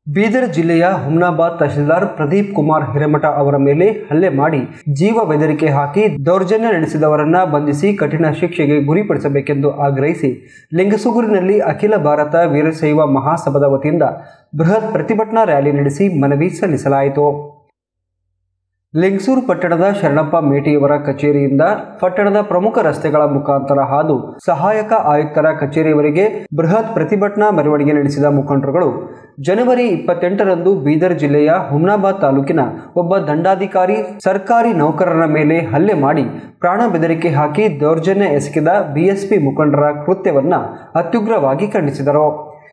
ಬೀದರ್ ಜಿಲ್ಲೆಯ ಹುಮ್ನಾಬಾದ್ ತಹಶೀಲ್ದಾರ್ ಪ್ರದೀಪ್ ಕುಮಾರ್ ಹಿರೇಮಠ ಅವರ ಮೇಲೆ ಹಲ್ಲೆ ಮಾಡಿ ಜೀವ ಬೆದರಿಕೆ ಹಾಕಿ ದೌರ್ಜನ್ಯ ನಡೆಸಿದವರನ್ನ ಬಂಧಿಸಿ ಕಠಿಣ ಶಿಕ್ಷೆಗೆ ಗುರಿಪಡಿಸಬೇಕೆಂದು ಆಗ್ರಹಿಸಿ ಲಿಂಗಸುಗೂರಿನಲ್ಲಿ ಅಖಿಲ ಭಾರತ ವೀರಶೈವ ಮಹಾಸಭಾದ ವತಿಯಿಂದ ಬೃಹತ್ ಪ್ರತಿಭಟನಾ ರ್ಯಾಲಿ ನಡೆಸಿ ಮನವಿ ಸಲ್ಲಿಸಲಾಯಿತು ಲಿಂಗಸೂರು ಪಟ್ಟಣದ ಶರಣಪ್ಪ ಮೇಟಿಯವರ ಕಚೇರಿಯಿಂದ ಪಟ್ಟಣದ ಪ್ರಮುಖ ರಸ್ತೆಗಳ ಮುಖಾಂತರ ಹಾದು ಸಹಾಯಕ ಆಯುಕ್ತರ ಕಚೇರಿಯವರೆಗೆ ಬೃಹತ್ ಪ್ರತಿಭಟನಾ ಮೆರವಣಿಗೆ ನಡೆಸಿದ ಮುಖಂಡರುಗಳು ಜನವರಿ ಇಪ್ಪತ್ತೆಂಟರಂದು ಬೀದರ್ ಜಿಲ್ಲೆಯ ಹುಮ್ನಾಬಾದ್ ತಾಲೂಕಿನ ಒಬ್ಬ ದಂಡಾಧಿಕಾರಿ ಸರ್ಕಾರಿ ನೌಕರರ ಮೇಲೆ ಹಲ್ಲೆ ಮಾಡಿ ಪ್ರಾಣ ಬೆದರಿಕೆ ಹಾಕಿ ದೌರ್ಜನ್ಯ ಎಸಗಿದ ಬಿಎಸ್ಪಿ ಮುಖಂಡರ ಕೃತ್ಯವನ್ನ ಅತ್ಯುಗ್ರವಾಗಿ ಖಂಡಿಸಿದರು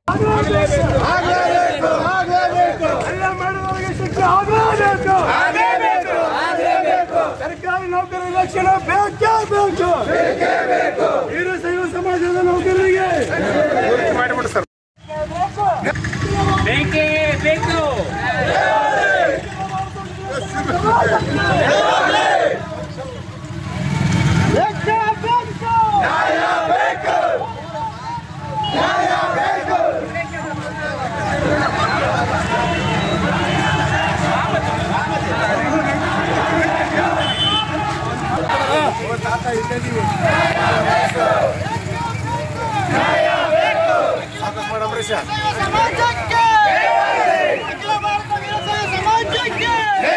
ಎಲ್ಲ ಮಾಡುವವರಿಗೆ ಶಿಕ್ಷೆ ಆಗಲೇಬೇಕು ಸರ್ಕಾರಿ ನೌಕರರ ರಕ್ಷಣೆ ಬೇಕೇ ಬೇಕು ವೀರಶೈವ ಸಮಾಜದ ನೌಕರರಿಗೆ ಬೇಕೇ ಬೇಕು ಬೇಕೇ ಬೇಕು ಸಮಾಜಕ್ಕೆ ಅಖಿಲ ಭಾರತ ವೀರಶೈವ ಸಮಾಜಕ್ಕೆ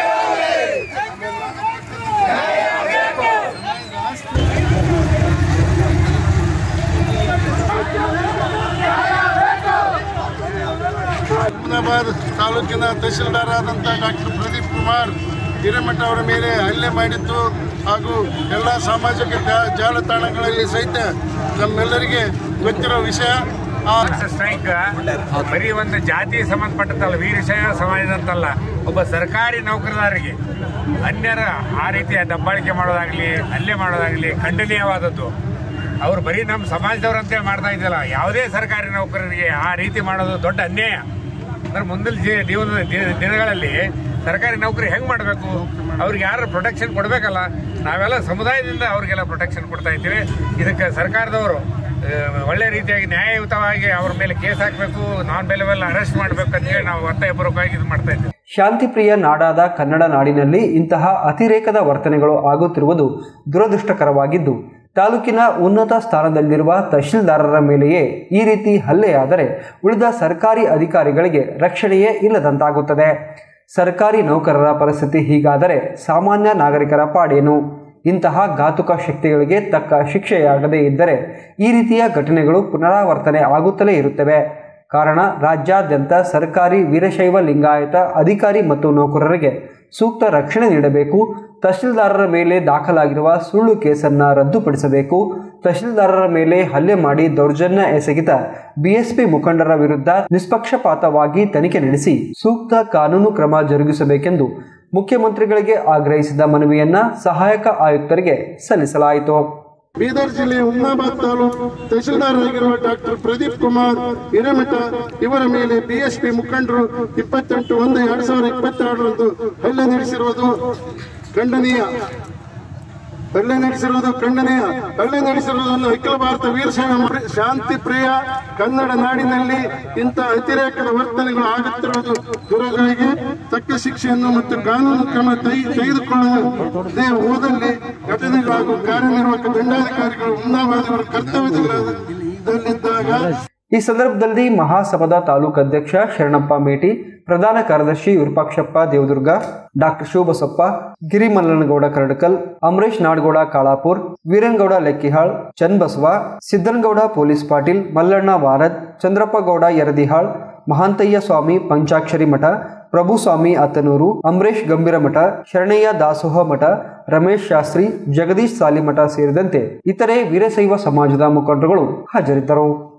ಹುಮ್ನಾಬಾದ್ ತಾಲೂಕಿನ ತಹಶೀಲ್ದಾರ್ ಆದಂಥ ಡಾಕ್ಟರ್ ಪ್ರದೀಪ್ ಕುಮಾರ್ ಹಿರೇಮಠ ಅವರ ಮೇಲೆ ಹಲ್ಲೆ ಮಾಡಿದ್ದು ಹಾಗೂ ಎಲ್ಲ ಸಾಮಾಜಿಕ ಜಾ- ಜಾಲತಾಣಗಳಲ್ಲಿ ಸಹಿತ ನಮ್ಮೆಲ್ಲರಿಗೆ ಗೊತ್ತಿರೋ ವಿಷಯ ಆ ಸ್ಟ್ರೈಕ್ ಬರೀ ಒಂದು ಜಾತಿ ಸಂಬಂಧಪಟ್ಟದ್ದಲ್ಲ ವೀರಶೈವ ಸಮಾಜದಂತಲ್ಲ ಒಬ್ಬ ಸರ್ಕಾರಿ ನೌಕರದಾರರಿಗೆ ಅನ್ಯರ ಆ ರೀತಿಯ ದಬ್ಬಾಳಿಕೆ ಮಾಡೋದಾಗ್ಲಿ ಹಲ್ಲೆ ಮಾಡೋದಾಗ್ಲಿ ಖಂಡನೀಯವಾದದ್ದು ಅವ್ರು ಬರೀ ನಮ್ಮ ಸಮಾಜದವ್ರು ಅಂತೇಳಿ ಮಾಡ್ತಾ ಇದ್ದಲ್ಲ ಯಾವುದೇ ಸರ್ಕಾರಿ ನೌಕರರಿಗೆ ಆ ರೀತಿ ಮಾಡೋದು ದೊಡ್ಡ ಅನ್ಯಾಯ ಅಂದ್ರೆ ಮುಂದಿನ ಜೀ- ಜೀವನದ ದಿ- ದಿನಗಳಲ್ಲಿ ಸರ್ಕಾರಿ ನೌಕರಿ ಹೆಂಗ್ ಮಾಡಬೇಕು ಅವ್ರಿಗೆ ಯಾರು ಪ್ರೊಟೆಕ್ಷನ್ ಕೊಡಬೇಕಲ್ಲ ನಾವೆಲ್ಲ ಸಮುದಾಯದಿಂದ ಅವ್ರಿಗೆಲ್ಲ ಪ್ರೊಟೆಕ್ಷನ್ ಕೊಡ್ತಾ ಇದ್ದೀವಿ ಇದಕ್ಕೆ ಸರ್ಕಾರದವರು ಆ, ಒಳ್ಳೆ ರೀತಿಯಾಗಿ ನ್ಯಾಯಯುತವಾಗಿ ಅವ್ರ ಮೇಲೆ ಕೇಸ್ ಹಾಕಬೇಕು ನಾನ್ ಬೇಲೆವೆಲ್ಲ ಅರೆಸ್ಟ್ ಮಾಡಬೇಕು ಅಂತೇಳಿ ನಾವು ಒತ್ತಾಯಪೂರ್ವಕವಾಗಿ ಇದು ಮಾಡ್ತಾ ಇದ್ದೀವಿ ಶಾಂತಿಪ್ರಿಯ ನಾಡಾದ ಕನ್ನಡ ನಾಡಿನಲ್ಲಿ ಇಂತಹ ಅತಿರೇಕದ ವರ್ತನೆಗಳು ಆಗುತ್ತಿರುವುದು ದುರದೃಷ್ಟಕರವಾಗಿದ್ದು ತಾಲೂಕಿನ ಉನ್ನತ ಸ್ಥಾನದಲ್ಲಿರುವ ತಹಶೀಲ್ದಾರರ ಮೇಲೆಯೇ ಈ ರೀತಿ ಹಲ್ಲೆಯಾದರೆ ಉಳಿದ ಸರ್ಕಾರಿ ಅಧಿಕಾರಿಗಳಿಗೆ ರಕ್ಷಣೆಯೇ ಇಲ್ಲದಂತಾಗುತ್ತದೆ ಸರ್ಕಾರಿ ನೌಕರರ ಪರಿಸ್ಥಿತಿ ಹೀಗಾದರೆ ಸಾಮಾನ್ಯ ನಾಗರಿಕರ ಪಾಡೇನು ಇಂತಹ ಘಾತುಕ ಶಕ್ತಿಗಳಿಗೆ ತಕ್ಕ ಶಿಕ್ಷೆಯಾಗದೇ ಇದ್ದರೆ ಈ ರೀತಿಯ ಘಟನೆಗಳು ಪುನರಾವರ್ತನೆ ಆಗುತ್ತಲೇ ಇರುತ್ತವೆ ಕಾರಣ ರಾಜ್ಯಾದ್ಯಂತ ಸರ್ಕಾರಿ ವೀರಶೈವ ಲಿಂಗಾಯತ ಅಧಿಕಾರಿ ಮತ್ತು ನೌಕರರಿಗೆ ಸೂಕ್ತ ರಕ್ಷಣೆ ನೀಡಬೇಕು ತಹಶೀಲ್ದಾರರ ಮೇಲೆ ದಾಖಲಾಗಿರುವ ಸುಳ್ಳು ಕೇಸನ್ನು ರದ್ದುಪಡಿಸಬೇಕು ತಹಶೀಲ್ದಾರರ ಮೇಲೆ ಹಲ್ಲೆ ಮಾಡಿ ದೌರ್ಜನ್ಯ ಎಸಗಿದ ಬಿಎಸ್ಪಿ ಮುಖಂಡರ ವಿರುದ್ಧ ನಿಷ್ಪಕ್ಷಪಾತವಾಗಿ ತನಿಖೆ ನಡೆಸಿ ಸೂಕ್ತ ಕಾನೂನು ಕ್ರಮ ಜರುಗಿಸಬೇಕೆಂದು ಮುಖ್ಯಮಂತ್ರಿಗಳಿಗೆ ಆಗ್ರಹಿಸಿದ ಮನವಿಯನ್ನ ಸಹಾಯಕ ಆಯುಕ್ತರಿಗೆ ಸಲ್ಲಿಸಲಾಯಿತು ಬೀದರ್ ಜಿಲ್ಲೆಯ ಹುಮ್ನಾಬಾದ್ ತಾಲೂಕು ತಹಶೀಲ್ದಾರ್ ಆಗಿರುವ ಡಾಕ್ಟರ್ ಪ್ರದೀಪ್ ಕುಮಾರ್ ಹಿರೇಮಠ ಇವರ ಮೇಲೆ ಬಿಎಸ್ಪಿ ಮುಖಂಡರು ಇಪ್ಪತ್ತೆಂಟು ಒಂದು ಎರಡ್ ಸಾವಿರದ ಇಪ್ಪತ್ತೆರಡರಂದು ಹಲ್ಲೆ ನಡೆಸಿರುವುದು ಖಂಡನೀಯ ಹಲ್ಲೆ ನಡೆಸಿರುವುದು ಖಂಡನೀಯ ಹಲ್ಲೆ ನಡೆಸಿರುವುದನ್ನು ಅಖಿಲ ಭಾರತ ವೀರಶೈವ ಪ್ರಿ- ಶಾಂತಿ ಪ್ರಿಯ ಕನ್ನಡ ನಾಡಿನಲ್ಲಿ ಇಂಥ ಅತಿರೇಕದ ವರ್ತನೆಗಳು ಆಗುತ್ತಿರುವುದು ದುರಗಳಿಗೆ ತಕ್ಕ ಶಿಕ್ಷೆಯನ್ನು ಮತ್ತು ಕಾನೂನು ಕ್ರಮ ತೈ- ತೆಗೆದುಕೊಳ್ಳದೆ ಹೋದಲ್ಲಿ ಘಟನೆಗಳಾಗುವ ಕಾರ್ಯನಿರ್ವಾಹಕ ದಂಡಾಧಿಕಾರಿಗಳು ಉನ್ನಾವಾದವರ ಕರ್ತವ್ಯದಲ್ಲಿದ್ದಾಗ ಈ ಸಂದರ್ಭದಲ್ಲಿ ಮಹಾಸಭಾದ ತಾಲೂಕು ಅಧ್ಯಕ್ಷ ಶರಣಪ್ಪ ಮೇಟಿ ಪ್ರಧಾನ ಕಾರ್ಯದರ್ಶಿ ವಿರೂಪಾಕ್ಷಪ್ಪ ದೇವದುರ್ಗ ಡಾಕ್ಟರ್ ಶಿವಬಸಪ್ಪ ಗಿರಿಮಲ್ಲನಗೌಡ ಕರಡಕಲ್ ಅಮರೇಶ್ ನಾಡಗೌಡ ಕಾಳಾಪುರ್ ವೀರನಗೌಡ ಲೆಕ್ಕಿಹಾಳ್ ಚನ್ನಬಸವ ಸಿದ್ದನಗೌಡ ಪೊಲೀಸ್ ಪಾಟೀಲ್ ಮಲ್ಲಣ್ಣ ವಾರದ್ ಚಂದ್ರಪ್ಪ ಗೌಡ ಯರದಿಹಾಳ್ ಮಹಾಂತಯ್ಯ ಸ್ವಾಮಿ ಪಂಚಾಕ್ಷರಿ ಮಠ ಪ್ರಭುಸ್ವಾಮಿ ಅತ್ತನೂರು ಅಂಬರೀಶ್ ಗಂಭೀರ ಮಠ ಶರಣಯ್ಯ ದಾಸೋಹ ಮಠ ರಮೇಶ್ ಶಾಸ್ತ್ರಿ ಜಗದೀಶ್ ಸಾಲಿಮಠ ಸೇರಿದಂತೆ ಇತರೆ ವೀರಶೈವ ಸಮಾಜದ ಮುಖಂಡರುಗಳು ಹಾಜರಿದ್ದರು